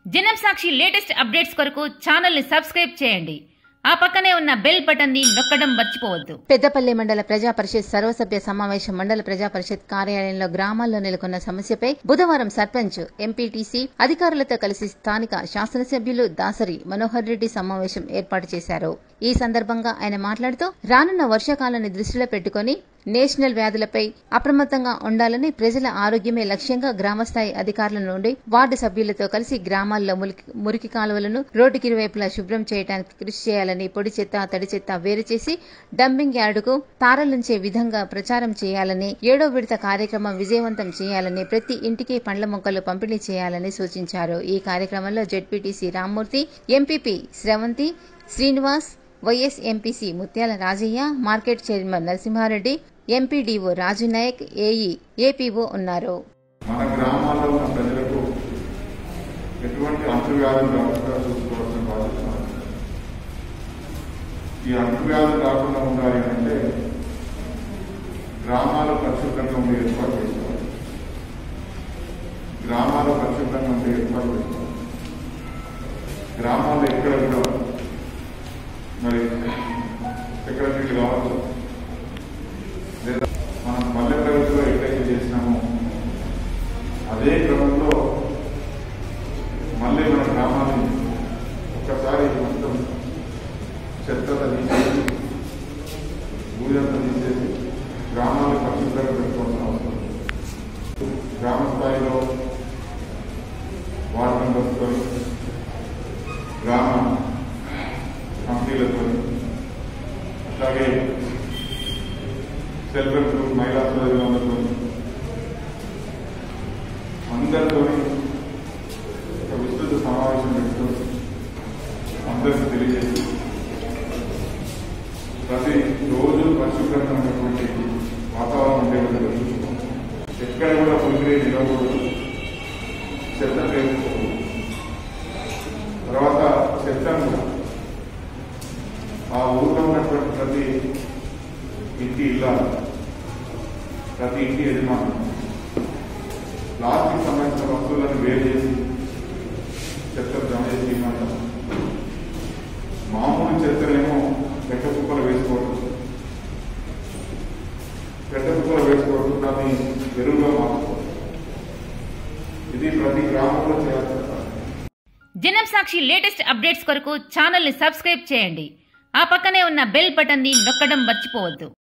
జనం Sakshi latest updates కొరకు channel ని సబ్స్క్రైబ్ చేయండి ఆ పక్కనే ఉన్న బెల్ బటన్ ని నొక్కడం మర్చిపోవద్దు పెద్దపల్లి మండల ప్రజా పరిషత్ సర్వసభ్య సమావేశం మండల ప్రజా పరిషత్ కార్యాలయంలో గ్రామాల్లో నెలకొన్న సమస్యపై బుధవారం సర్పంచ్ ఎంపీటీసీ అధికారులతో కలిసి స్థానిక శాసనసభ్యులు దాసరి మనోహర్ రెడ్డి సమావేశం ఏర్పాటు చేశారు ఈ సందర్భంగా ఆయన మాట్లాడుతూ రానున్న వర్షాకాలాన్ని దృష్టిలో పెట్టుకుని నేషనల్ వ్యాధులపై అప్రమత్తంగా ఉండాలని ప్రజల ఆరోగ్యమే లక్ష్యంగా గ్రామస్థాయి అధికారుల నుండి వార్డు సభ్యులతో కలిసి గ్రామాల్లో మురికి- మురికి కాలువలను రోడ్డుకి ఇరువైపులా శుభ్రం చేయడానికి కృషి చేయాలని పొడి చెత్త తడి చెత్త వేరు చేసి డంపింగ్ యార్డుకు తారలుంచే విధంగా ప్రచారం చేయాలని ఏడో విడత కార్యక్రమం విజయవంతం చేయాలని ప్రతి ఇంటికి పండ్ల మొక్కలు పంపిణీ చేయాలని సూచించారు ఈ కార్యక్రమంలో ZPTC Rammurthy MPP Sravanthi Srinivas YS MPC Muthyala Rajaiah market chairman Narasimhareddy MPDO Raju Naik AE APO ఉన్నారు మన గ్రామాల్లో ఉన్న ప్రజలకు ఎటువంటి అంటువ్యాధులు రాకుండా చూసుకోవాల్సిన బాధ్యత మనది. ఈ అంటువ్యాధులు రాకుండా ఉండాలి అంటే గ్రామాలు పరిశుభ్రంగా ఉండే ఏర్పాటు చేసుకోవాలి గ్రామాలు పరిశుభ్రంగా ఉండే ఏర్పాటు చేసుకోవాలి గ్రామాల్లో ఎక్కడ కూడా మరి ఎక్కడ నీళ్ళు కావచ్చు లేదా మనం పల్లె ప్రగతిలో ఎక్కడైతే చేసినామో అదే క్రమంలో మళ్ళీ మన గ్రామాన్ని ఒక్కసారి మొత్తం చెత్తత తీసేసి ఊరంతా తీసేసి గ్రామాన్ని పరిశుభ్రంగా పెట్టుకోవాల్సిన అవసరం ఉంది. గ్రామ స్థాయిలో వార్డు మెంబర్స్తో గ్రామ కమిటీలతో అట్లాగే సెల్ఫ్ హెల్ప్ గ్రూప్ మహిళా సోదరులందరితో అందరితో ఒక విస్తృత సమావేశం పెడుతూ అందరికీ తెలియజేసి ప్రతి రోజు పరిశుభ్రంగా ఉన్నటువంటి వాతావరణం ఉండే విధంగా చూసుకోవాలి ఎక్కడ కూడా పులిగిరే నిలవకూడదు చెత్త పేరుకోకూడదు తర్వాత చెత్తను కూడా ఆ ఊర్లో ఉన్నటువంటి ప్రతి ఇంటి ఇల్లాలు ప్రతి ఇంటి యజమాని ప్లాస్టిక్ సంబంధించిన వస్తువులను వేరు చేసి చెత్తను జమ చేసి ఇవ్వమంటాం మామూలు చెత్తనేమో పెట్ట కుప్పలు వేసుకోవడం పెట్ట కుప్పలు వేసుకోవడం దాన్ని ఎరువుగా మార్చుకోవడం ఇది ప్రతి గ్రామంలో చేయాల్సిన పని. జనం సాక్షి లేటెస్ట్ అప్డేట్స్ కొరకు ఛానల్ ని సబ్స్క్రైబ్ చేయండి ఆ పక్కనే ఉన్న బెల్ బటన్ ని నొక్కడం మర్చిపోవద్దు